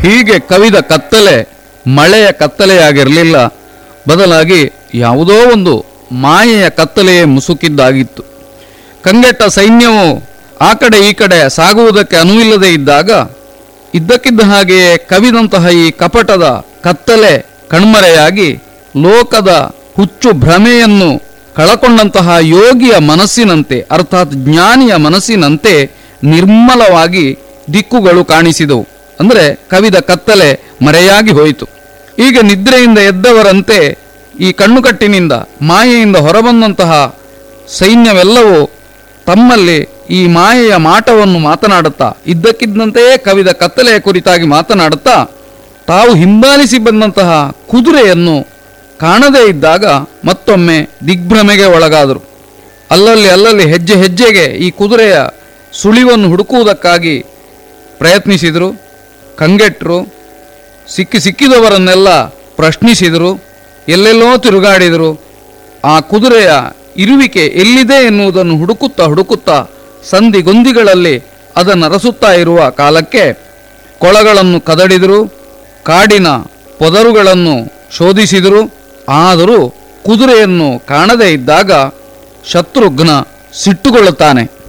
ಹೀಗೆ ಕವಿದ ಕತ್ತಲೆ ಮಳೆಯ ಕತ್ತಲೆಯಾಗಿರಲಿಲ್ಲ ಬದಲಾಗಿ ಯಾವುದೋ ಒಂದು ಮಾಯೆಯ ಕತ್ತಲೆಯೇ ಮುಸುಕಿದ್ದಾಗಿತ್ತು ಕಂಗೆಟ್ಟ ಸೈನ್ಯವು ಆ ಕಡೆ ಈ ಕಡೆ ಸಾಗುವುದಕ್ಕೆ ಅನುವಿಲ್ಲದೆ ಇದ್ದಾಗ ಇದ್ದಕ್ಕಿದ್ದ ಹಾಗೆಯೇ ಕವಿದಂತಹ ಈ ಕಪಟದ ಕತ್ತಲೆ ಕಣ್ಮರೆಯಾಗಿ ಲೋಕದ ಹುಚ್ಚು ಭ್ರಮೆಯನ್ನು ಕಳಕೊಂಡಂತಹ ಯೋಗಿಯ ಮನಸ್ಸಿನಂತೆ ಅರ್ಥಾತ್ ಜ್ಞಾನಿಯ ಮನಸ್ಸಿನಂತೆ ನಿರ್ಮಲವಾಗಿ ದಿಕ್ಕುಗಳು ಕಾಣಿಸಿದವು ಅಂದರೆ ಕವಿದ ಕತ್ತಲೆ ಮರೆಯಾಗಿ ಹೋಯಿತು ಈಗ ನಿದ್ರೆಯಿಂದ ಎದ್ದವರಂತೆ ಈ ಕಣ್ಣುಕಟ್ಟಿನಿಂದ ಮಾಯೆಯಿಂದ ಹೊರಬಂದಂತಹ ಸೈನ್ಯವೆಲ್ಲವೂ ತಮ್ಮಲ್ಲಿ ಈ ಮಾಯೆಯ ಮಾಟವನ್ನು ಮಾತನಾಡುತ್ತಾ ಇದ್ದಕ್ಕಿದ್ದಂತೆಯೇ ಕವಿದ ಕತ್ತಲೆಯ ಕುರಿತಾಗಿ ಮಾತನಾಡುತ್ತಾ ತಾವು ಹಿಂಬಾಲಿಸಿ ಬಂದಂತಹ ಕುದುರೆಯನ್ನು ಕಾಣದೇ ಇದ್ದಾಗ ಮತ್ತೊಮ್ಮೆ ದಿಗ್ಭ್ರಮೆಗೆ ಒಳಗಾದರು ಅಲ್ಲಲ್ಲಿ ಅಲ್ಲಲ್ಲಿ ಹೆಜ್ಜೆ ಹೆಜ್ಜೆಗೆ ಈ ಕುದುರೆಯ ಸುಳಿವನ್ನು ಹುಡುಕುವುದಕ್ಕಾಗಿ ಪ್ರಯತ್ನಿಸಿದರು ಕಂಗೆಟ್ಟರು ಸಿಕ್ಕಿ ಸಿಕ್ಕಿದವರನ್ನೆಲ್ಲ ಪ್ರಶ್ನಿಸಿದರು ಎಲ್ಲೆಲ್ಲೋ ತಿರುಗಾಡಿದರು ಆ ಕುದುರೆಯ ಇರುವಿಕೆ ಎಲ್ಲಿದೆ ಎನ್ನುವುದನ್ನು ಹುಡುಕುತ್ತಾ ಹುಡುಕುತ್ತಾ ಸಂಧಿಗೊಂದಿಗಳಲ್ಲಿ ಅದನ್ನು ರಸುತ್ತಾ ಇರುವ ಕಾಲಕ್ಕೆ ಕೊಳಗಳನ್ನು ಕದಡಿದರು ಕಾಡಿನ ಪೊದರುಗಳನ್ನು ಶೋಧಿಸಿದರು ಆದರೂ ಕುದುರೆಯನ್ನು ಕಾಣದೇ ಇದ್ದಾಗ ಶತ್ರುಘ್ನ ಸಿಟ್ಟುಗೊಳ್ಳುತ್ತಾನೆ